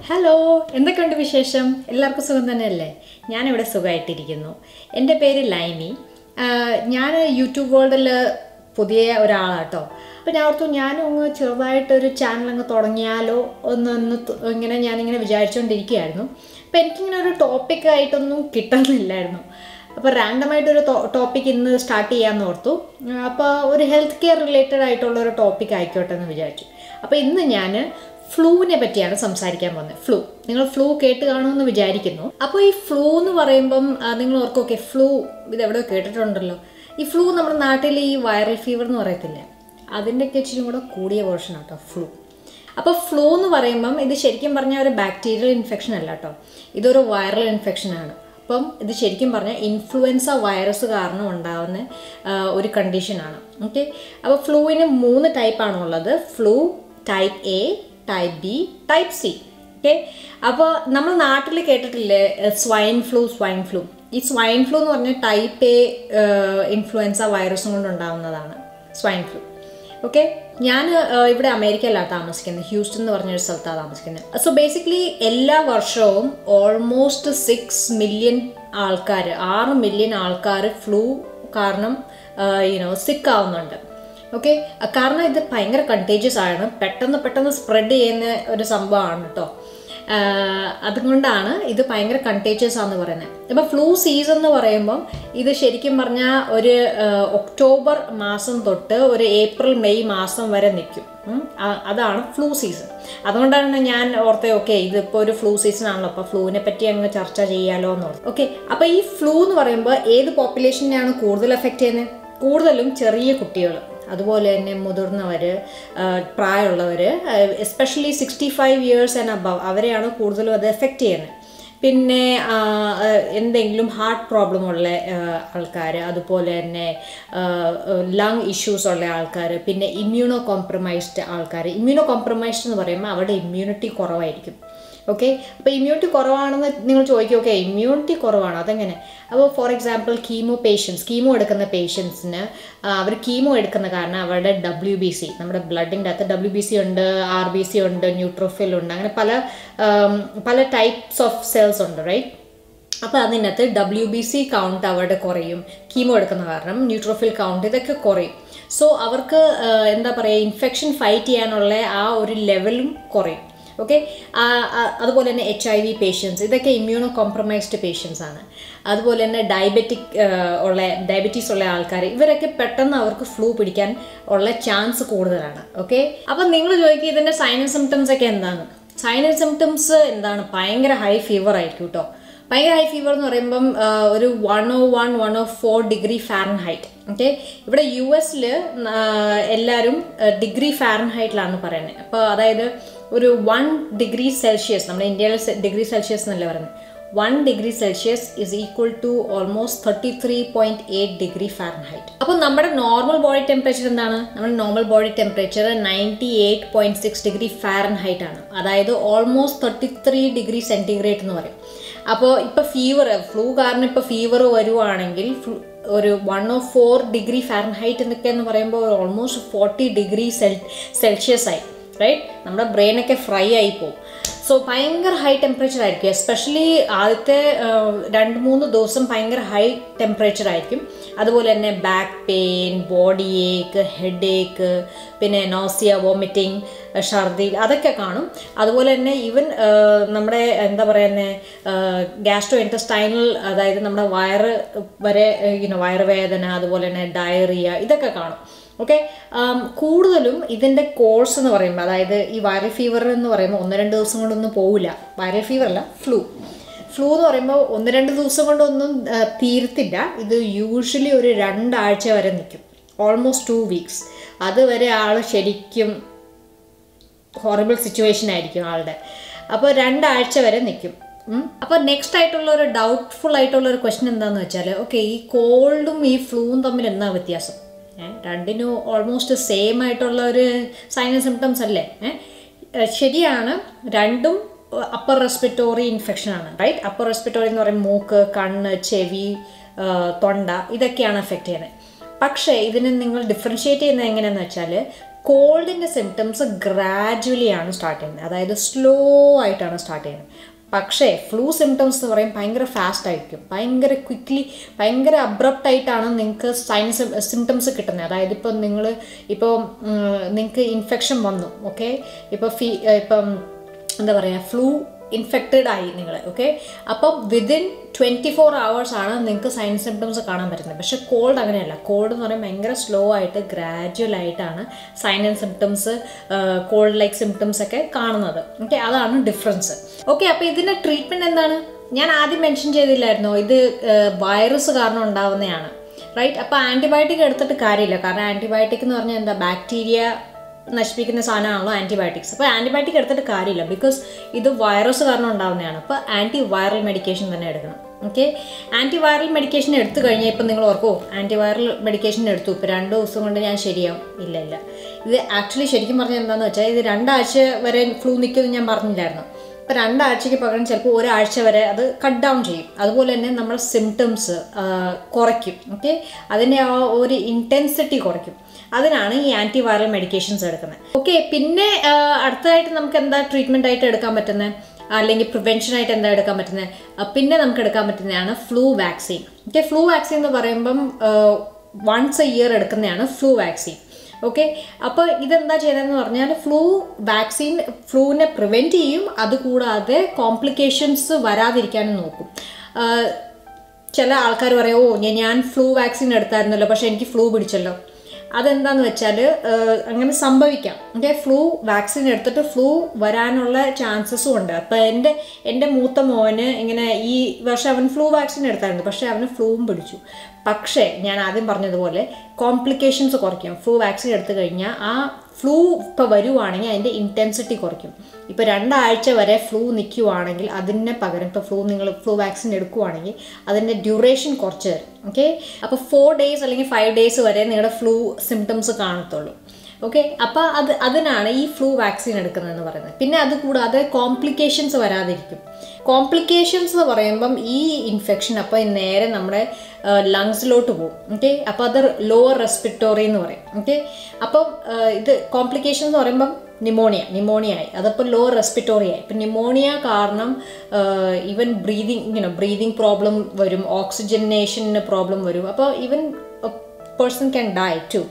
Hello എന്തൊക്കെയുണ്ട് വിശേഷം എല്ലാവർക്കും സുഖം തന്നെയല്ലേ ഞാനിവിടെ സുഖമായിട്ടിരിക്കുന്നു എൻ്റെ പേര് ലൈമി ആഹ് ഞാൻ യൂട്യൂബ് വേൾഡിൽ പുതിയ ഒരാളാട്ടോ അപ്പോൾ ഞാൻ ഓർത്തു ഞാനും അങ്ങ് ചെറുതായിട്ടൊരു ചാനൽ അങ്ങ് തുടങ്ങിയാലോ ഒന്ന് ഒന്ന് ത- ഇങ്ങനെ ഞാനിങ്ങനെ വിചാരിച്ചുകൊണ്ടിരിക്കുകയായിരുന്നു അപ്പോൾ എനിക്കിങ്ങനെ ഒരു ടോപ്പിക്കായിട്ടൊന്നും കിട്ടുന്നില്ലായിരുന്നു അപ്പോൾ റാൻഡമായിട്ടൊരു ടോപ്പിക് ഇന്ന് സ്റ്റാർട്ട് ചെയ്യാമെന്ന് ഓർത്തു അപ്പോൾ ഒരു ഹെൽത്ത് കെയർ റിലേറ്റഡ് ആയിട്ടുള്ള ഒരു ടോപ്പിക് ആയിക്കോട്ടെ എന്ന് വിചാരിച്ചു അപ്പോൾ ഇന്ന് ഞാൻ ഫ്ലൂവിനെ പറ്റിയാണ് സംസാരിക്കാൻ പോകുന്നത് ഫ്ലൂ നിങ്ങൾ ഫ്ലൂ കേട്ട് കാണുമെന്ന് വിചാരിക്കുന്നു അപ്പോൾ ഈ ഫ്ലൂ എന്ന് പറയുമ്പം ആ, നിങ്ങൾ ഓർക്കും ഓക്കെ ഫ്ലൂ ഇത് എവിടെയോ കേട്ടിട്ടുണ്ടല്ലോ ഈ ഫ്ലൂ നമ്മുടെ നാട്ടിൽ ഈ വൈറൽ ഫീവർ എന്ന് പറയത്തില്ല അതിൻ്റെയൊക്കെ ഇച്ചിരി കൂടെ കൂടിയ വേർഷൻ ആട്ടോ ഫ്ലൂ അപ്പോൾ ഫ്ലൂ എന്ന് പറയുമ്പം ഇത് ശരിക്കും പറഞ്ഞാൽ ഒരു ബാക്ടീരിയൽ ഇൻഫെക്ഷൻ അല്ല കേട്ടോ ഇതൊരു വൈറൽ ഇൻഫെക്ഷൻ ആണ് അപ്പം ഇത് ശരിക്കും പറഞ്ഞാൽ ഇൻഫ്ലുവൻസ വൈറസ് കാരണം ഉണ്ടാകുന്ന ആ, ഒരു കണ്ടീഷനാണ് ഓക്കെ അപ്പോൾ ഫ്ലൂവിന് മൂന്ന് ടൈപ്പാണ് ഉള്ളത് flu type A type B type C okay അപ്പോൾ നമ്മൾ നാട്ടിൽ കേട്ടിട്ടില്ലേ സ്വൈൻ ഫ്ലൂ സ്വൈൻ ഫ്ലൂ ഈ സ്വൈൻ ഫ്ലൂ എന്ന് പറഞ്ഞാൽ ടൈപ്പ് എ ഇൻഫ്ലുവൻസ വൈറസും കൊണ്ട് ഉണ്ടാകുന്നതാണ് സ്വൈൻ ഫ്ലൂ ഓക്കെ ഞാൻ ഇവിടെ അമേരിക്കയിലാണ് താമസിക്കുന്നത് ഹ്യൂസ്റ്റൺ എന്ന് പറഞ്ഞൊരു സ്ഥലത്താണ് താമസിക്കുന്നത് സോ ബേസിക്കലി എല്ലാ വർഷവും ഓൾമോസ്റ്റ് സിക്സ് മില്യൺ ആൾക്കാർ ആറ് മില്യൺ ആൾക്കാർ ഫ്ലൂ കാരണം യുനോ സിക്ക് ആവുന്നുണ്ട് ഓക്കെ കാരണം ഇത് ഭയങ്കര കണ്ടേജിയസ് ആണ് പെട്ടെന്ന് പെട്ടെന്ന് സ്പ്രെഡ് ചെയ്യുന്ന ഒരു സംഭവമാണ് കേട്ടോ ആഹ് അതുകൊണ്ടാണ് ഇത് ഭയങ്കര കണ്ടേജിയസ് ആണെന്ന് പറയുന്നത് ഇപ്പം ഫ്ലൂ സീസൺ എന്ന് പറയുമ്പം ഇത് ശരിക്കും പറഞ്ഞാൽ ഒരു ആഹ് ഒക്ടോബർ മാസം തൊട്ട് ഒരു ഏപ്രിൽ മെയ് മാസം വരെ നിൽക്കും ഉം. ആ- അതാണ് ഫ്ലൂ സീസൺ അതുകൊണ്ടാണ് ഞാൻ ഓർത്തത് ഓക്കെ ഇതിപ്പോൾ ഒരു ഫ്ലൂ സീസൺ ആണല്ലോ അപ്പോൾ ഫ്ലൂവിനെ പറ്റി അങ്ങ് ചർച്ച ചെയ്യാലോ എന്ന് ഓർത്തു ഓക്കെ അപ്പോൾ ഈ ഫ്ലൂ എന്ന് പറയുമ്പോൾ ഏത് പോപ്പുലേഷനെയാണ് കൂടുതൽ എഫക്റ്റ് ചെയ്യുന്നത് കൂടുതലും ചെറിയ കുട്ടികൾ അതുപോലെ തന്നെ മുതിർന്നവർ പ്രായമുള്ളവർ especially sixty five years and above അവരെയാണ് കൂടുതലും അത് എഫക്റ്റ് ചെയ്യുന്നത് പിന്നെ ആ, ആ, എന്തെങ്കിലും ഹാർട്ട് പ്രോബ്ലം ഉള്ള ആൾക്കാർ അതുപോലെ തന്നെ ലങ് ഇഷ്യൂസ് ഉള്ള ആൾക്കാർ പിന്നെ ഇമ്മ്യൂണോ കോംപ്രമൈസ്ഡ് ആൾക്കാർ ഇമ്മ്യൂണോ കോംപ്രമൈസ്ഡ് എന്ന് പറയുമ്പോൾ അവരുടെ ഇമ്മ്യൂണിറ്റി കുറവായിരിക്കും ഓക്കെ അപ്പോൾ ഇമ്മ്യൂണിറ്റി കുറവാണെന്ന് നിങ്ങൾ ചോദിക്കും ഓക്കെ ഇമ്മ്യൂണിറ്റി കുറവാണ് അതെങ്ങനെ അപ്പോൾ for example chemo patients chemo എടുക്കുന്ന പേഷ്യൻസിന് അവർ കീമോ എടുക്കുന്ന കാരണം അവരുടെ ഡബ്ല്യു ബി സി നമ്മുടെ ബ്ലഡിൻ്റെ അകത്ത് ഡബ്ല്യു ബി സി ഉണ്ട് ആർ ബി സി ഉണ്ട് ന്യൂട്രോഫിൽ ഉണ്ട് അങ്ങനെ പല ആം, പല ടൈപ്സ് ഓഫ് സെൽസ് ഉണ്ട് റൈറ്റ് അപ്പോൾ അതിനകത്ത് ഡബ്ല്യു ബി സി കൗണ്ട് അവരുടെ കുറയും കീമോ എടുക്കുന്ന കാരണം ന്യൂട്രോഫിൽ കൗണ്ട് ഇതൊക്കെ കുറയും സോ അവർക്ക് ആ, എന്താ പറയുക ഇൻഫെക്ഷൻ ഫൈറ്റ് ചെയ്യാനുള്ള ആ ഒരു ലെവലും കുറയും ഓക്കെ അതുപോലെ തന്നെ എച്ച് ഐ വി പേഷ്യൻസ് ഇതൊക്കെ ഇമ്മ്യൂണോ കോംപ്രമൈസ്ഡ് പേഷ്യൻസ് ആണ് അതുപോലെ തന്നെ ഡയബറ്റിക് ഉള്ള ഡയബറ്റീസ് ഉള്ള ആൾക്കാർ ഇവരൊക്കെ പെട്ടെന്ന് അവർക്ക് ഫ്ലൂ പിടിക്കാൻ ഉള്ള ചാൻസ് കൂടുതലാണ് ഓക്കെ അപ്പം നിങ്ങൾ ചോദിക്കുക ഇതിൻ്റെ സൈൻ ആൻഡ് സിംറ്റംസ് ഒക്കെ എന്താണ് സൈൻ ആൻഡ് സിംറ്റംസ് എന്താണ് ഭയങ്കര ഹൈ ഫീവർ ആയിരിക്കും കേട്ടോ ഭയങ്കര ഹൈ ഫീവർ എന്ന് പറയുമ്പം ആ, ഒരു one O one one O four degree Fahrenheit okay ഇവിടെ യു എസിൽ എല്ലാവരും ഡിഗ്രി ഫാരൻ ഹൈറ്റിലാണ് പറയുന്നത് അപ്പോൾ അതായത് ഒരു വൺ ഡിഗ്രി സെൽഷ്യസ് നമ്മുടെ ഇന്ത്യയിൽ ഡിഗ്രി സെൽഷ്യസ് എന്നല്ലേ പറയുന്നത് one degree Celsius is equal to almost thirty three point eight degree Fahrenheit അപ്പോൾ നമ്മുടെ നോർമൽ ബോഡി ടെമ്പറേച്ചർ എന്താണ് നമ്മുടെ normal body temperature ninety eight point six degree Fahrenheit ആണ് അതായത് almost thirty three degree centigrade എന്ന് പറയും അപ്പോൾ ഇപ്പോൾ ഫീവർ ഫ്ലൂ കാരണം ഇപ്പോൾ ഫീവർ വരുവാണെങ്കിൽ flu- ഒരു one O four degree Fahrenheit എന്നൊക്കെ എന്ന് പറയുമ്പോൾ ഓൾമോസ്റ്റ് ഫോർട്ടി ഡിഗ്രി സെൽ സെൽഷ്യസ് ആയി റൈറ്റ് നമ്മുടെ ബ്രെയിനൊക്കെ ഫ്രൈ ആയി പോകും സോ ഭയങ്കര ഹൈ ടെമ്പറേച്ചർ ആയിരിക്കും എസ്പെഷ്യലി ആദ്യത്തെ ആ, രണ്ട് മൂന്ന് ദിവസം ഭയങ്കര ഹൈ ടെമ്പറേച്ചർ ആയിരിക്കും അതുപോലെ തന്നെ back pain body ache headache പിന്നെ നോസിയ വോമിറ്റിംഗ് ഛർദി അതൊക്കെ കാണും അതുപോലെ തന്നെ ഈവൻ നമ്മുടെ എന്താ പറയുന്നത് ഗ്യാസ്ട്രോ ഇൻറ്റസ്റ്റൈനൽ അതായത് നമ്മുടെ വയറ് വരെ ഇങ്ങനെ വയറുവേദന അതുപോലെ തന്നെ ഡയറിയ ഇതൊക്കെ കാണും ഓക്കെ കൂടുതലും ഇതിൻ്റെ കോഴ്സ് എന്ന് പറയുമ്പോൾ അതായത് ഈ വൈറൽ ഫീവർ എന്ന് പറയുമ്പോൾ ഒന്ന് രണ്ട് ദിവസം കൊണ്ടൊന്നും പോവില്ല വൈറൽ ഫീവർ അല്ല ഫ്ലൂ ഫ്ലൂ എന്ന് പറയുമ്പോൾ ഒന്ന് രണ്ട് ദിവസം കൊണ്ടൊന്നും ആ, തീരത്തില്ല ഇത് യൂഷ്വലി ഒരു രണ്ടാഴ്ച വരെ നിൽക്കും ഓൾമോസ്റ്റ് ടു വീക്സ് അതുവരെ ആൾ ശരിക്കും ഹോറിബിൾ സിറ്റുവേഷൻ ആയിരിക്കും ആളുടെ അപ്പോൾ രണ്ടാഴ്ച വരെ നിൽക്കും അപ്പോൾ നെക്സ്റ്റ് ആയിട്ടുള്ള ഒരു ഡൗട്ട്ഫുൾ ആയിട്ടുള്ള ഒരു ക്വസ്റ്റൻ എന്താണെന്ന് വെച്ചാൽ ഓക്കെ ഈ കോൾഡും ഈ ഫ്ലൂവും തമ്മിൽ എന്താ വ്യത്യാസം ഏ, രണ്ടിനും ഓൾമോസ്റ്റ് സെയിം ആയിട്ടുള്ള ഒരു സൈൻ സിംറ്റംസ് അല്ലേ ഏ? ഏ, ശരിയാണ് രണ്ടും അപ്പർ റെസ്പിറ്റോറി ഇൻഫെക്ഷൻ ആണ് റൈറ്റ് അപ്പർ റെസ്പിറ്റോറി എന്ന് പറയുമ്പോൾ മൂക്ക് കണ്ണ് ചെവി ആ, തൊണ്ട ഇതൊക്കെയാണ് എഫക്റ്റ് ചെയ്യുന്നത് പക്ഷേ ഇതിനെ നിങ്ങൾ ഡിഫറൻഷിയേറ്റ് ചെയ്യുന്നത് എങ്ങനെയാണെന്ന് വെച്ചാൽ കോൾഡിൻ്റെ സിംറ്റംസ് ഗ്രാജുവലി ആണ് സ്റ്റാർട്ട് ചെയ്യുന്നത് അതായത് സ്ലോ ആയിട്ടാണ് സ്റ്റാർട്ട് ചെയ്യുന്നത് പക്ഷേ ഫ്ലൂ സിംറ്റംസ് എന്ന് പറയും ഭയങ്കര ഫാസ്റ്റ് ആയിരിക്കും ഭയങ്കര ക്വിക്ക്ലി ഭയങ്കര അബ്രപ്റ്റ് ആയിട്ടാണ് നിങ്ങൾക്ക് സൈൻസ് സിംറ്റംസ് കിട്ടുന്നത് അതായത് ഇപ്പം നിങ്ങൾ ഇപ്പോൾ നിങ്ങൾക്ക് ഇൻഫെക്ഷൻ വന്നു ഓക്കെ ഇപ്പോൾ ഫീ ഇപ്പം എന്താ പറയുക ഫ്ലൂ ഇൻഫെക്റ്റഡ് ആയി നിങ്ങൾ ഓക്കെ അപ്പം വിതിൻ ട്വൻറ്റി ഫോർ അവേഴ്സ് ആണ് നിങ്ങൾക്ക് സൈൻ സിംറ്റംസ് കാണാൻ പറ്റുന്നത് പക്ഷേ കോൾഡ് അങ്ങനെയല്ല കോൾഡ് എന്ന് പറയുമ്പോൾ ഭയങ്കര സ്ലോ ആയിട്ട് ഗ്രാജുവൽ ആയിട്ടാണ് sign and symptoms cold like symptoms ഒക്കെ കാണുന്നത് ഓക്കെ അതാണ് ഡിഫറൻസ് ഓക്കെ അപ്പോൾ ഇതിൻ്റെ ട്രീറ്റ്മെൻറ്റ് എന്താണ് ഞാൻ ആദ്യം മെൻഷൻ ചെയ്തില്ലായിരുന്നോ ഇത് വൈറസ് കാരണം ഉണ്ടാവുന്നതാണ് റൈറ്റ് അപ്പോൾ ആൻറ്റിബയോട്ടിക് എടുത്തിട്ട് കാര്യമില്ല കാരണം ആൻറ്റിബയോട്ടിക് എന്ന് പറഞ്ഞാൽ എന്താ ബാക്ടീരിയ നശിപ്പിക്കുന്ന സാധനമാണല്ലോ ആൻറ്റിബയോട്ടിക്സ് അപ്പോൾ ആൻറ്റിബയോട്ടിക് എടുത്തിട്ട് കാര്യമില്ല ബിക്കോസ് ഇത് വൈറസ് കാരണം ഉണ്ടാകുന്നതാണ് അപ്പോൾ ആൻറ്റി വൈറൽ മെഡിക്കേഷൻ തന്നെ എടുക്കണം ഓക്കെ ആൻറ്റി വൈറൽ മെഡിക്കേഷൻ എടുത്തു കഴിഞ്ഞാൽ ഇപ്പം നിങ്ങൾ ഓർക്കോ ആൻറ്റി വൈറൽ മെഡിക്കേഷൻ എടുത്തു ഇപ്പോൾ രണ്ട് ദിവസം കൊണ്ട് ഞാൻ ശരിയാവും ഇല്ല ഇല്ല ഇത് ആക്ച്വലി ശരിക്കും പറഞ്ഞാൽ എന്താണെന്ന് വെച്ചാൽ ഇത് രണ്ടാഴ്ച വരെ ഫ്ലൂ നിൽക്കുമെന്ന് ഞാൻ പറഞ്ഞില്ലായിരുന്നു അപ്പോൾ രണ്ടാഴ്ചയ്ക്ക് പകരം ചിലപ്പോൾ ഒരാഴ്ച വരെ അത് കട്ട് ഡൗൺ ചെയ്യും അതുപോലെ തന്നെ നമ്മുടെ സിംറ്റംസ് കുറയ്ക്കും ഓക്കെ അതിൻ്റെ ആ ഒരു ഇൻറ്റൻസിറ്റി കുറയ്ക്കും അതിനാണ് ഈ ആൻറ്റി വൈറൽ മെഡിക്കേഷൻസ് എടുക്കുന്നത് ഓക്കെ പിന്നെ അടുത്തതായിട്ട് നമുക്ക് എന്താ ട്രീറ്റ്മെൻ്റ് ആയിട്ട് എടുക്കാൻ പറ്റുന്നത് അല്ലെങ്കിൽ പ്രിവെൻഷൻ ആയിട്ട് എന്താ എടുക്കാൻ പറ്റുന്നത് പിന്നെ നമുക്ക് എടുക്കാൻ പറ്റുന്നതാണ് flu vaccine okay flu vaccine എന്ന് പറയുമ്പം വൺസ് എ ഇയർ എടുക്കുന്നതാണ് ഫ്ലൂ വാക്സിൻ ഓക്കെ അപ്പോൾ ഇതെന്താ ചെയ്തതെന്ന് പറഞ്ഞാൽ ഫ്ലൂ വാക്സിൻ ഫ്ലൂവിനെ പ്രിവെൻറ്റ് ചെയ്യും അതുകൂടാതെ കോംപ്ലിക്കേഷൻസ് വരാതിരിക്കാനും നോക്കും ചില ആൾക്കാർ പറയും ഓ ഞാൻ ഫ്ലൂ വാക്സിൻ എടുത്തായിരുന്നല്ലോ പക്ഷേ എനിക്ക് ഫ്ലൂ പിടിച്ചല്ലോ അതെന്താന്ന് വെച്ചാൽ അങ്ങനെ സംഭവിക്കാം എൻ്റെ ഫ്ലൂ വാക്സിൻ എടുത്തിട്ട് ഫ്ലൂ വരാനുള്ള ചാൻസസും ഉണ്ട് അപ്പോൾ എൻ്റെ എൻ്റെ മൂത്ത മോന് ഇങ്ങനെ ഈ വർഷം അവൻ ഫ്ലൂ വാക്സിൻ എടുത്തായിരുന്നു പക്ഷേ അവന് ഫ്ലൂവും പിടിച്ചു പക്ഷേ ഞാൻ ആദ്യം പറഞ്ഞതുപോലെ കോംപ്ലിക്കേഷൻസ് കുറയ്ക്കും ഫ്ലൂ വാക്സിൻ എടുത്തു കഴിഞ്ഞാൽ ആ ഫ്ലൂ ഇപ്പോൾ വരുവാണെങ്കിൽ അതിൻ്റെ ഇൻറ്റൻസിറ്റി കുറയ്ക്കും ഇപ്പോൾ രണ്ടാഴ്ച വരെ ഫ്ലൂ നിൽക്കുവാണെങ്കിൽ അതിന് പകരം ഇപ്പോൾ ഫ്ലൂ നിങ്ങൾ ഫ്ലൂ വാക്സിൻ എടുക്കുവാണെങ്കിൽ അതിൻ്റെ ഡ്യൂറേഷൻ കുറച്ച് തരും ഓക്കെ അപ്പോൾ ഫോർ ഡേയ്സ് അല്ലെങ്കിൽ ഫൈവ് ഡേയ്സ് വരെ നിങ്ങളുടെ ഫ്ലൂ സിംറ്റംസ് കാണത്തുള്ളൂ ഓക്കെ അപ്പോൾ അത് അതിനാണ് ഈ ഫ്ലൂ വാക്സിൻ എടുക്കുന്നതെന്ന് പറയുന്നത് പിന്നെ അതുകൂടാതെ കോംപ്ലിക്കേഷൻസ് വരാതിരിക്കും കോംപ്ലിക്കേഷൻസ് എന്ന് പറയുമ്പം ഈ ഇൻഫെക്ഷൻ അപ്പോൾ നേരെ നമ്മുടെ ലങ്സിലോട്ട് പോകും ഓക്കെ അപ്പോൾ അത് ലോവർ റെസ്പിറ്റോറി എന്ന് പറയും ഓക്കെ അപ്പം ഇത് കോംപ്ലിക്കേഷൻ എന്ന് പറയുമ്പം നിമോണിയ നിമോണിയ ആയി അതപ്പോൾ ലോ റെസ്പിറ്റോറി ആയി ഇപ്പം നിമോണിയ കാരണം ഈവൻ ബ്രീതിങ് ഇങ്ങനെ ബ്രീതിങ് പ്രോബ്ലം വരും ഓക്സിജനേഷന് പ്രോബ്ലം വരും അപ്പോൾ even person can dye to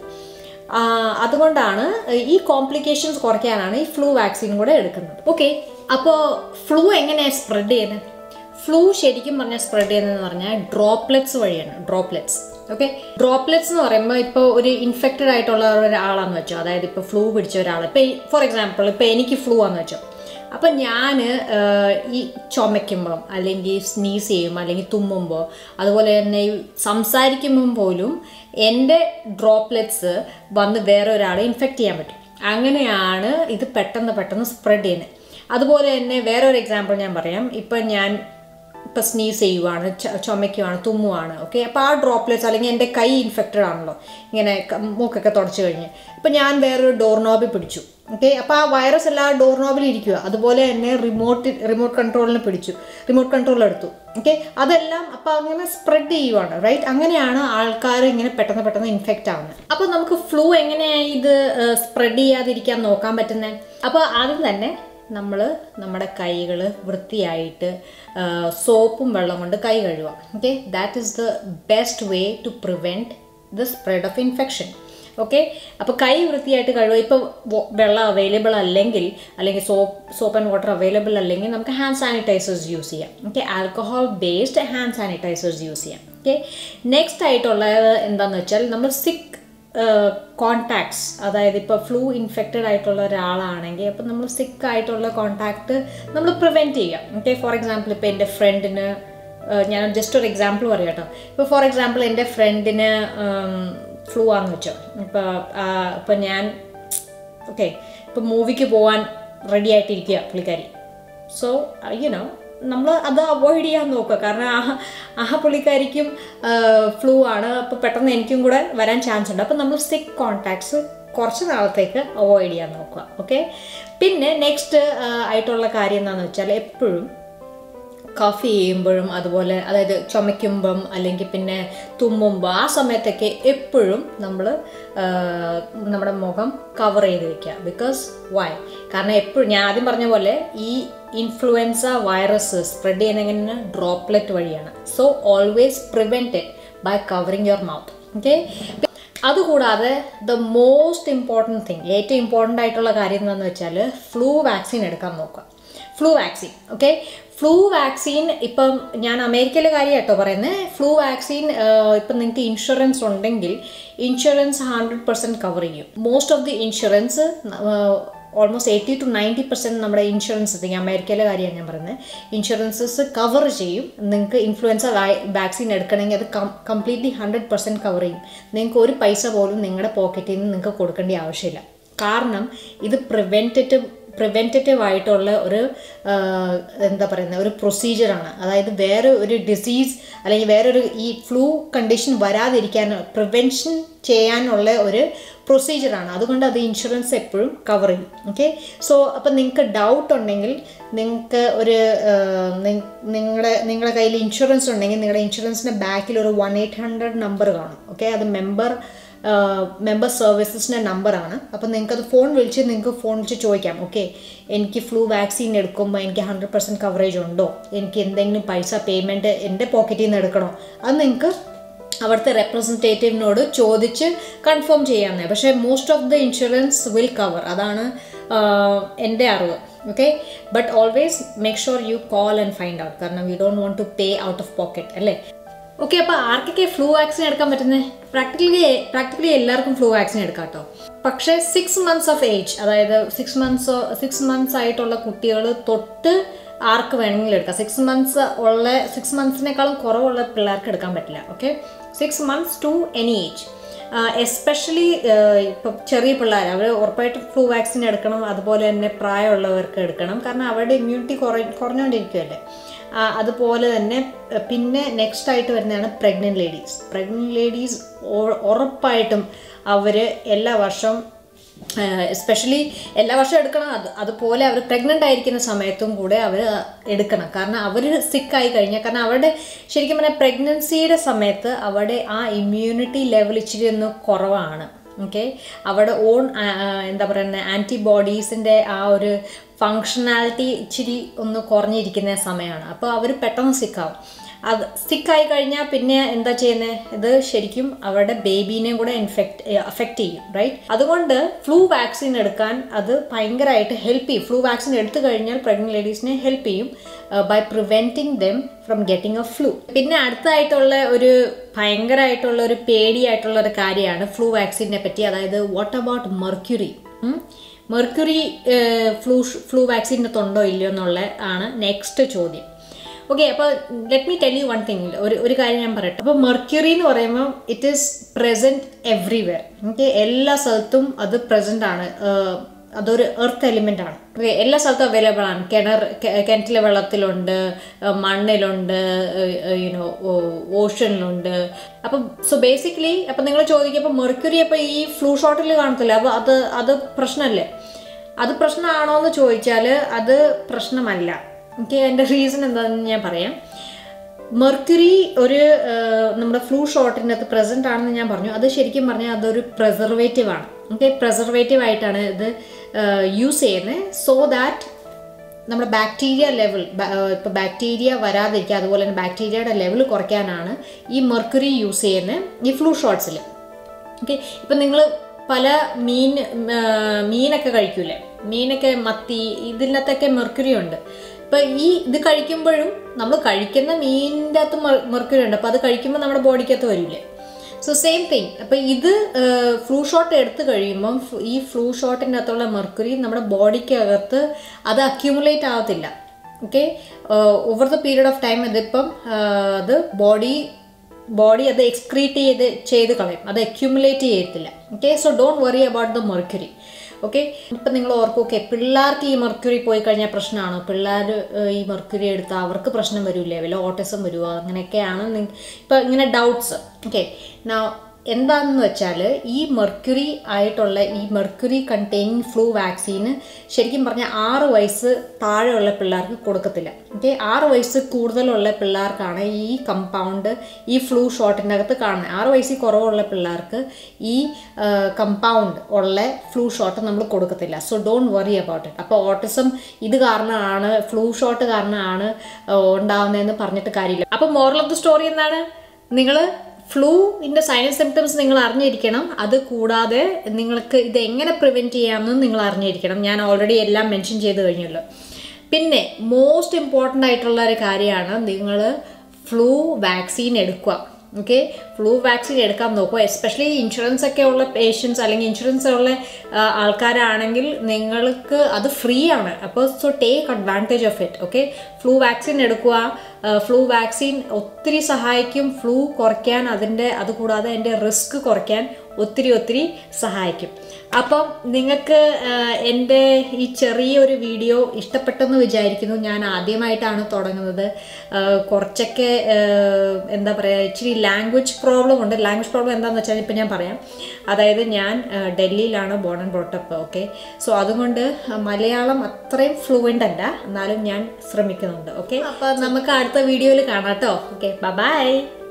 അതുകൊണ്ടാണ് ഈ കോംപ്ലിക്കേഷൻസ് കുറയ്ക്കാനാണ് ഈ ഫ്ലൂ വാക്സിൻ കൂടെ എടുക്കുന്നത് ഓക്കെ അപ്പോൾ ഫ്ലൂ എങ്ങനെയാണ് സ്പ്രെഡ് ചെയ്യുന്നത് ഫ്ലൂ ശരിക്കും പറഞ്ഞാൽ സ്പ്രെഡ് ചെയ്യുന്നതെന്ന് പറഞ്ഞാൽ ഡ്രോപ്ലെറ്റ്സ് വഴിയാണ് ഡ്രോപ്ലെറ്റ്സ് ഓക്കെ ഡ്രോപ്ലെറ്റ്സ് എന്ന് പറയുമ്പോൾ ഇപ്പോൾ ഒരു ഇൻഫെക്റ്റഡ് ആയിട്ടുള്ള ഒരാളാന്ന് വെച്ചോ അതായത് ഇപ്പോൾ ഫ്ലൂ പിടിച്ച ഒരാൾ ഇപ്പോൾ ഫോർ എക്സാമ്പിൾ ഇപ്പോൾ എനിക്ക് ഫ്ലൂ ആണെന്ന് വെച്ചോ അപ്പം ഞാൻ ഈ ചുമയ്ക്കുമ്പം അല്ലെങ്കിൽ സ്നീസ് ചെയ്യുമ്പോൾ അല്ലെങ്കിൽ തുമ്മുമ്പോൾ അതുപോലെ തന്നെ സംസാരിക്കുമ്പം പോലും എൻ്റെ ഡ്രോപ്ലെറ്റ്സ് വന്ന് വേറെ ഒരാളെ ഇൻഫെക്റ്റ് ചെയ്യാൻ പറ്റും അങ്ങനെയാണ് ഇത് പെട്ടെന്ന് പെട്ടെന്ന് സ്പ്രെഡ് ചെയ്യുന്നത് അതുപോലെ തന്നെ വേറൊരു എക്സാമ്പിൾ ഞാൻ പറയാം ഇപ്പം ഞാൻ ഇപ്പം സ്നീസ് ചെയ്യുവാണ് ചുമയ്ക്കുവാണ് തുമ്മുവാണ് ഓക്കെ അപ്പോൾ ആ ഡ്രോപ്ലെറ്റ്സ് അല്ലെങ്കിൽ എൻ്റെ കൈ ഇൻഫെക്റ്റഡ് ആണല്ലോ ഇങ്ങനെ മൂക്കൊക്കെ തുടച്ച് കഴിഞ്ഞ് ഇപ്പം ഞാൻ വേറൊരു ഡോർ നോബിൽ പിടിച്ചു ഓക്കെ അപ്പോൾ ആ വൈറസ് എല്ലാ ഡോർ നോബിൽ ഇരിക്കുക അതുപോലെ തന്നെ റിമോട്ട് റിമോട്ട് കൺട്രോളിന് പിടിച്ചു റിമോട്ട് കൺട്രോൾ എടുത്തു ഓക്കെ അതെല്ലാം അപ്പോൾ അങ്ങനെ സ്പ്രെഡ് ചെയ്യുവാണ് റൈറ്റ് അങ്ങനെയാണ് ആൾക്കാർ ഇങ്ങനെ പെട്ടെന്ന് പെട്ടെന്ന് ഇൻഫെക്റ്റ് ആവുന്നത് അപ്പോൾ നമുക്ക് ഫ്ലൂ എങ്ങനെയാണ് ഇത് സ്പ്രെഡ് ചെയ്യാതിരിക്കാൻ നോക്കാൻ പറ്റുന്നത് അപ്പോൾ ആദ്യം തന്നെ നമ്മൾ നമ്മുടെ കൈകൾ വൃത്തിയായിട്ട് സോപ്പും വെള്ളം കൊണ്ട് കൈ കഴുകുക okay that is the best way to prevent the spread of infection okay അപ്പോൾ കൈ വൃത്തിയായിട്ട് കഴുകുക ഇപ്പോൾ വെള്ളം അവൈലബിൾ അല്ലെങ്കിൽ അല്ലെങ്കിൽ soap soap and water available അല്ലെങ്കിൽ നമുക്ക് ഹാൻഡ് സാനിറ്റൈസേഴ്സ് യൂസ് ചെയ്യാം okay alcohol based hand sanitisers use ചെയ്യാം ഓക്കെ നെക്സ്റ്റ് ആയിട്ടുള്ളത് എന്താണെന്ന് വെച്ചാൽ നമ്മൾ സിക്ക് കോണ്ടാക്ട്സ് അതായത് ഇപ്പോൾ ഫ്ലൂ ഇൻഫെക്റ്റഡ് ആയിട്ടുള്ള ഒരാളാണെങ്കിൽ അപ്പോൾ നമ്മൾ സിക്ക് ആയിട്ടുള്ള കോണ്ടാക്ട് നമ്മൾ പ്രിവെൻറ്റ് ചെയ്യാം ഓക്കെ ഫോർ എക്സാമ്പിൾ ഇപ്പോൾ എൻ്റെ ഫ്രണ്ടിന് ഞാൻ ജസ്റ്റ് ഒരു എക്സാമ്പിൾ പറയാം കേട്ടോ ഇപ്പോൾ ഫോർ എക്സാമ്പിൾ എൻ്റെ ഫ്രണ്ടിന് ഫ്ലൂ ആണെന്ന് വെച്ചോ ഇപ്പോൾ ഇപ്പോൾ ഞാൻ ഓക്കെ ഇപ്പോൾ മൂവിക്ക് പോകാൻ റെഡി ആയിട്ടിരിക്കുക പുള്ളിക്കാരി സോ യുനോ നമ്മൾ അത് അവോയ്ഡ് ചെയ്യാൻ നോക്കുക കാരണം ആ ആ പുള്ളിക്കാരിക്കും ഫ്ലൂ ആണ് അപ്പോൾ പെട്ടെന്ന് എനിക്കും കൂടെ വരാൻ ചാൻസ് ഉണ്ട് അപ്പോൾ നമ്മൾ സിക്ക് കോണ്ടാക്ട്സ് കുറച്ച് നാളത്തേക്ക് അവോയ്ഡ് ചെയ്യാൻ നോക്കുക ഓക്കെ പിന്നെ നെക്സ്റ്റ് ആയിട്ടുള്ള കാര്യം എന്താണെന്ന് വെച്ചാൽ എപ്പോഴും കഫ് ചെയ്യുമ്പോഴും അതുപോലെ അതായത് ചുമയ്ക്കുമ്പം അല്ലെങ്കിൽ പിന്നെ തുമ്മുമ്പോൾ ആ സമയത്തൊക്കെ എപ്പോഴും നമ്മൾ നമ്മുടെ മുഖം കവർ ചെയ്ത് വെക്കുക ബിക്കോസ് വൈ കാരണം എപ്പോഴും ഞാൻ ആദ്യം പറഞ്ഞ പോലെ ഈ ഇൻഫ്ലുവൻസ വൈറസ് സ്പ്രെഡ് ചെയ്യുന്ന എങ്ങനെ ഡ്രോപ്ലെറ്റ് വഴിയാണ് so always prevent it by covering your mouth okay അതുകൂടാതെ ദ മോസ്റ്റ് ഇമ്പോർട്ടൻറ്റ് തിങ് ഏറ്റവും ഇമ്പോർട്ടൻ്റ് ആയിട്ടുള്ള കാര്യം എന്താണെന്ന് വെച്ചാൽ ഫ്ലൂ വാക്സിൻ എടുക്കാൻ നോക്കുക flu vaccine okay flu vaccine ഇപ്പം ഞാൻ അമേരിക്കയിലെ കാര്യം കേട്ടോ പറയുന്നത് ഫ്ലൂ വാക്സിൻ ഇപ്പം നിങ്ങൾക്ക് ഇൻഷുറൻസ് ഉണ്ടെങ്കിൽ ഇൻഷുറൻസ് ഹൺഡ്രഡ് പെർസെൻറ്റ് കവർ ചെയ്യും most of the insurance almost eighty to ninety percent നമ്മുടെ ഇൻഷുറൻസ് എത്തിക്കും അമേരിക്കയിലെ കാര്യമാണ് ഞാൻ പറയുന്നത് ഇൻഷുറൻസസ് കവർ ചെയ്യും നിങ്ങൾക്ക് ഇൻഫ്ലുവൻസ വാക്സിൻ എടുക്കണമെങ്കിൽ അത് കംപ്ലീറ്റ്ലി ഹൺഡ്രഡ് പെർസെൻറ്റ് കവർ ചെയ്യും നിങ്ങൾക്ക് ഒരു പൈസ പോലും നിങ്ങളുടെ പോക്കറ്റിൽ നിന്ന് നിങ്ങൾക്ക് കൊടുക്കേണ്ട ആവശ്യമില്ല കാരണം ഇത് പ്രിവെൻറ്റേറ്റീവ് പ്രിവെൻറ്റേറ്റീവ് ആയിട്ടുള്ള ഒരു എന്താ പറയുന്നത് ഒരു പ്രൊസീജിയറാണ് അതായത് വേറെ ഒരു ഡിസീസ് അല്ലെങ്കിൽ വേറൊരു ഈ ഫ്ലൂ കണ്ടീഷൻ വരാതിരിക്കാൻ പ്രിവെൻഷൻ ചെയ്യാനുള്ള ഒരു പ്രൊസീജിയറാണ് അതുകൊണ്ട് അത് ഇൻഷുറൻസ് എപ്പോഴും കവർ ചെയ്യും ഓക്കെ സോ അപ്പം നിങ്ങൾക്ക് ഡൗട്ട് ഉണ്ടെങ്കിൽ നിങ്ങൾക്ക് ഒരു നിങ്ങളുടെ നിങ്ങളുടെ കയ്യിൽ ഇൻഷുറൻസ് ഉണ്ടെങ്കിൽ നിങ്ങളുടെ ഇൻഷുറൻസിൻ്റെ ബാക്കിൽ ഒരു വൺ എയ്റ്റ് ഹൺഡ്രഡ് നമ്പർ കാണും ഓക്കെ അത് മെമ്പർ മെമ്പർ സർവീസസിൻ്റെ നമ്പറാണ് അപ്പോൾ നിങ്ങൾക്കത് ഫോൺ വിളിച്ച് നിങ്ങൾക്ക് ഫോൺ വിളിച്ച് ചോദിക്കാം ഓക്കെ എനിക്ക് ഫ്ലൂ വാക്സിൻ എടുക്കുമ്പോൾ എനിക്ക് ഹൺഡ്രഡ് പെർസെൻറ്റ് കവറേജ് ഉണ്ടോ എനിക്ക് എന്തെങ്കിലും പൈസ പേയ്മെൻറ്റ് എൻ്റെ പോക്കറ്റിൽ നിന്ന് എടുക്കണോ അത് നിങ്ങൾക്ക് അവിടുത്തെ റെപ്രസെൻറ്റേറ്റീവിനോട് ചോദിച്ച് കൺഫേം ചെയ്യാമെന്നേ പക്ഷേ most of the insurance will cover അതാണ് എൻ്റെ അറിവ് okay but always make sure you call and find out കാരണം we don't want to pay out of pocket അല്ലേ ഓക്കെ അപ്പോൾ ആർക്കൊക്കെ ഫ്ലൂ വാക്സിൻ എടുക്കാൻ പറ്റുന്നത് പ്രാക്ടിക്കലി പ്രാക്ടിക്കലി എല്ലാവർക്കും ഫ്ലൂ വാക്സിൻ എടുക്കാം കേട്ടോ പക്ഷേ സിക്സ് മന്ത്സ് ഓഫ് ഏജ് അതായത് സിക്സ് മന്ത്സ് സിക്സ് മന്ത്സ് ആയിട്ടുള്ള കുട്ടികൾ തൊട്ട് ആർക്ക് വേണമെങ്കിലും എടുക്കാം സിക്സ് മന്ത്സ് ഉള്ള സിക്സ് മന്ത്സിനേക്കാളും കുറവുള്ള പിള്ളേർക്ക് എടുക്കാൻ പറ്റില്ല okay six months to any age especially ഇപ്പം ചെറിയ പിള്ളേർ അവർ ഉറപ്പായിട്ടും ഫ്ലൂ വാക്സിൻ എടുക്കണം അതുപോലെ തന്നെ പ്രായമുള്ളവർക്ക് എടുക്കണം കാരണം അവരുടെ ഇമ്മ്യൂണിറ്റി കുറ കുറഞ്ഞുകൊണ്ടിരിക്കുമല്ലേ അതുപോലെ തന്നെ പിന്നെ നെക്സ്റ്റ് ആയിട്ട് വരുന്നതാണ് പ്രഗ്നൻറ്റ് ലേഡീസ് പ്രഗ്നൻറ്റ് ലേഡീസ് ഉറപ്പായിട്ടും അവർ എല്ലാ വർഷവും എസ്പെഷ്യലി എല്ലാ വർഷവും എടുക്കണം അത് അതുപോലെ അവർ പ്രഗ്നൻ്റ് ആയിരിക്കുന്ന സമയത്തും കൂടെ അവർ എടുക്കണം കാരണം അവർ സിക്കായി കഴിഞ്ഞാൽ കാരണം അവരുടെ ശരിക്കും പറഞ്ഞാൽ പ്രഗ്നൻസിയുടെ സമയത്ത് അവിടെ ആ ഇമ്മ്യൂണിറ്റി ലെവൽ ഇച്ചിരി ഒന്ന് കുറവാണ് ഓക്കെ അവിടെ ഓൺ എന്താ പറയുന്നത് ആൻറ്റിബോഡീസിൻ്റെ ആ ഒരു ഫങ്ഷണാലിറ്റി ഇച്ചിരി ഒന്ന് കുറഞ്ഞിരിക്കുന്ന സമയമാണ് അപ്പോൾ അവർ പെട്ടെന്ന് സിക്കാവും അത് സിക്കായി കഴിഞ്ഞാൽ പിന്നെ എന്താ ചെയ്യുന്നത് ഇത് ശരിക്കും അവരുടെ ബേബീനെയും കൂടെ ഇൻഫെക്റ്റ് അഫക്റ്റ് ചെയ്യും റൈറ്റ് അതുകൊണ്ട് ഫ്ലൂ വാക്സിൻ എടുക്കാൻ അത് ഭയങ്കരമായിട്ട് ഹെൽപ്പ് ചെയ്യും ഫ്ലൂ വാക്സിൻ എടുത്തു കഴിഞ്ഞാൽ പ്രഗ്നൻറ്റ് ലേഡീസിനെ ഹെൽപ്പ് ചെയ്യും by preventing them from getting a flu പിന്നെ അടുത്തായിട്ടുള്ള ഒരു ഭയങ്കരമായിട്ടുള്ള ഒരു പേടിയായിട്ടുള്ള ഒരു കാര്യമാണ് ഫ്ലൂ വാക്സിനെ പറ്റി അതായത് what about mercury mercury flu flu വാക്സിനകത്തുണ്ടോ ഇല്ലയോ എന്നുള്ള ആണ് നെക്സ്റ്റ് ചോദ്യം ഓക്കെ അപ്പോൾ let me tell you one thing ഒരു ഒരു കാര്യം ഞാൻ പറയട്ടെ അപ്പോൾ മെർക്യുറി എന്ന് പറയുമ്പോൾ it is present everywhere okay എല്ലാ സ്ഥലത്തും അത് പ്രസൻ്റ് ആണ് അതൊരു എർത്ത് എലിമെൻ്റ് ആണ് ഓക്കെ എല്ലാ സ്ഥലത്തും അവൈലബിൾ ആണ് കിണർ കിണറ്റിലെ വെള്ളത്തിലുണ്ട് മണ്ണിലുണ്ട് യുനോ ഓഷനിലുണ്ട് അപ്പം സോ ബേസിക്കലി അപ്പം നിങ്ങൾ ചോദിക്കുമ്പോൾ മെർക്യുറി അപ്പോൾ ഈ ഫ്ലൂ ഷോട്ടിൽ കാണത്തില്ല അപ്പോൾ അത് അത് പ്രശ്നമല്ലേ അത് പ്രശ്നമാണോ എന്ന് ചോദിച്ചാൽ അത് പ്രശ്നമല്ല ഓക്കെ അതിൻ്റെ റീസൺ എന്താണെന്ന് ഞാൻ പറയാം മെർക്കുറി ഒരു നമ്മുടെ ഫ്ലൂ ഷോട്ടിൻ്റെ അകത്ത് പ്രസൻ്റ് ആണെന്ന് ഞാൻ പറഞ്ഞു അത് ശരിക്കും പറഞ്ഞാൽ അതൊരു പ്രിസർവേറ്റീവ് ആണ് ഓക്കെ പ്രിസർവേറ്റീവ് ആയിട്ടാണ് ഇത് യൂസ് ചെയ്യുന്നത് സോ ദാറ്റ് നമ്മുടെ ബാക്ടീരിയ ലെവൽ ഇപ്പോൾ ബാക്ടീരിയ വരാതിരിക്കുക അതുപോലെ തന്നെ ബാക്ടീരിയയുടെ ലെവൽ കുറയ്ക്കാനാണ് ഈ മെർക്കുറി യൂസ് ചെയ്യുന്നത് ഈ ഫ്ലൂ ഷോട്ട്സിൽ ഓക്കെ ഇപ്പം നിങ്ങൾ പല മീൻ മീനൊക്കെ കഴിക്കൂലേ മീനൊക്കെ മത്തി ഇതിനകത്തൊക്കെ മെർക്കുറി ഉണ്ട് ഇപ്പം ഈ ഇത് കഴിക്കുമ്പോഴും നമ്മൾ കഴിക്കുന്ന മീനിൻ്റെ അകത്ത് മെർക്കുറി ഉണ്ട് അപ്പോൾ അത് കഴിക്കുമ്പോൾ നമ്മുടെ ബോഡിക്കകത്ത് വരില്ലേ സോ സെയിം തിങ് അപ്പോൾ ഇത് ഫ്ലൂ ഷോട്ട് എടുത്തു കഴിയുമ്പം ഈ ഫ്ലൂ ഷോട്ടിൻ്റെ അകത്തുള്ള മെർക്കുറി നമ്മുടെ ബോഡിക്കകത്ത് അത് അക്യൂമുലേറ്റ് ആവത്തില്ല okay over the period of time ഇതിപ്പം അത് ബോഡി ബോഡി അത് എക്സ്ക്രീറ്റ് ചെയ്ത് ചെയ്ത് കളയും അത് അക്യൂമുലേറ്റ് ചെയ്യത്തില്ല okay so don't worry about the mercury okay ഇപ്പം നിങ്ങൾ ഓർക്കും ഓക്കെ പിള്ളേർക്ക് ഈ മെർക്കുറി പോയി കഴിഞ്ഞാൽ പ്രശ്നമാണോ പിള്ളേർ ഈ മെർക്കുറി എടുത്താൽ അവർക്ക് പ്രശ്നം വരില്ലേ വല്ല ഓട്ടിസം വരുമോ അങ്ങനെയൊക്കെയാണ് ഇപ്പം ഇങ്ങനെ ഡൗട്ട്സ് ഓക്കെ നാ എന്താണെന്ന് വെച്ചാൽ ഈ മെർക്കുറി ആയിട്ടുള്ള ഈ മെർക്കുറി കണ്ടെയ്നിങ് ഫ്ലൂ വാക്സിന് ശരിക്കും പറഞ്ഞാൽ ആറ് വയസ്സ് താഴെയുള്ള പിള്ളേർക്ക് കൊടുക്കത്തില്ല ഓക്കെ ആറ് വയസ്സ് കൂടുതലുള്ള പിള്ളേർക്കാണ് ഈ കമ്പൗണ്ട് ഈ ഫ്ലൂ ഷോട്ടിൻ്റെ അകത്ത് കാണുന്നത് ആറ് വയസ്സിൽ കുറവുള്ള പിള്ളേർക്ക് ഈ കമ്പൗണ്ട് ഉള്ള ഫ്ലൂ ഷോട്ട് നമ്മൾ കൊടുക്കത്തില്ല so don't worry about it അപ്പോൾ ഓട്ടിസം ഇത് കാരണമാണ് ഫ്ലൂ ഷോട്ട് കാരണമാണ് ഉണ്ടാവുന്നതെന്ന് പറഞ്ഞിട്ട് കാര്യമില്ല അപ്പോൾ മോറൽ ഓഫ് ദി സ്റ്റോറി എന്താണ് നിങ്ങൾ ഫ്ലൂവിൻ്റെ സൈനസ് സിംറ്റംസ് നിങ്ങൾ അറിഞ്ഞിരിക്കണം അത് കൂടാതെ നിങ്ങൾക്ക് ഇത് എങ്ങനെ പ്രിവെൻറ്റ് ചെയ്യാമെന്നും നിങ്ങൾ അറിഞ്ഞിരിക്കണം ഞാൻ ഓൾറെഡി എല്ലാം മെൻഷൻ ചെയ്ത് കഴിഞ്ഞല്ലോ പിന്നെ മോസ്റ്റ് ഇമ്പോർട്ടൻ്റ് ആയിട്ടുള്ള ഒരു കാര്യമാണ് നിങ്ങൾ ഫ്ലൂ വാക്സിൻ എടുക്കുക ഓക്കെ ഫ്ലൂ വാക്സിൻ എടുക്കാൻ നോക്കുക എസ്പെഷ്യലി ഇൻഷുറൻസ് ഒക്കെ ഉള്ള പേഷ്യൻസ് അല്ലെങ്കിൽ ഇൻഷുറൻസ് ഉള്ള ആ, ആൾക്കാരാണെങ്കിൽ നിങ്ങൾക്ക് അത് ഫ്രീ ആണ് അപ്പോൾ so take advantage of it okay flu vaccine എടുക്കുക ഫ്ലൂ വാക്സിൻ ഒത്തിരി സഹായിക്കും ഫ്ലൂ കുറയ്ക്കാൻ അതിൻ്റെ അതുകൂടാതെ അതിൻ്റെ റിസ്ക് കുറയ്ക്കാൻ ഒത്തിരി ഒത്തിരി സഹായിക്കും അപ്പം നിങ്ങൾക്ക് എൻ്റെ ഈ ചെറിയൊരു വീഡിയോ ഇഷ്ടപ്പെട്ടെന്ന് വിചാരിക്കുന്നു ഞാൻ ആദ്യമായിട്ടാണ് തുടങ്ങുന്നത് ആ, കുറച്ചൊക്കെ ആ, എന്താ പറയുക ഇച്ചിരി ലാംഗ്വേജ് പ്രോബ്ലം ഉണ്ട് ലാംഗ്വേജ് പ്രോബ്ലം എന്താണെന്ന് വെച്ചാൽ ഇപ്പം ഞാൻ പറയാം അതായത് ഞാൻ ആ, ഡൽഹിയിലാണ് born and brought up okay so അതുകൊണ്ട് മലയാളം അത്രയും ഫ്ലുവൻ്റ് അല്ല എന്നാലും ഞാൻ ശ്രമിക്കുന്നുണ്ട് ഓക്കെ അപ്പോൾ നമുക്ക് അടുത്ത വീഡിയോയിൽ കാണാം കേട്ടോ ഓക്കെ ബൈ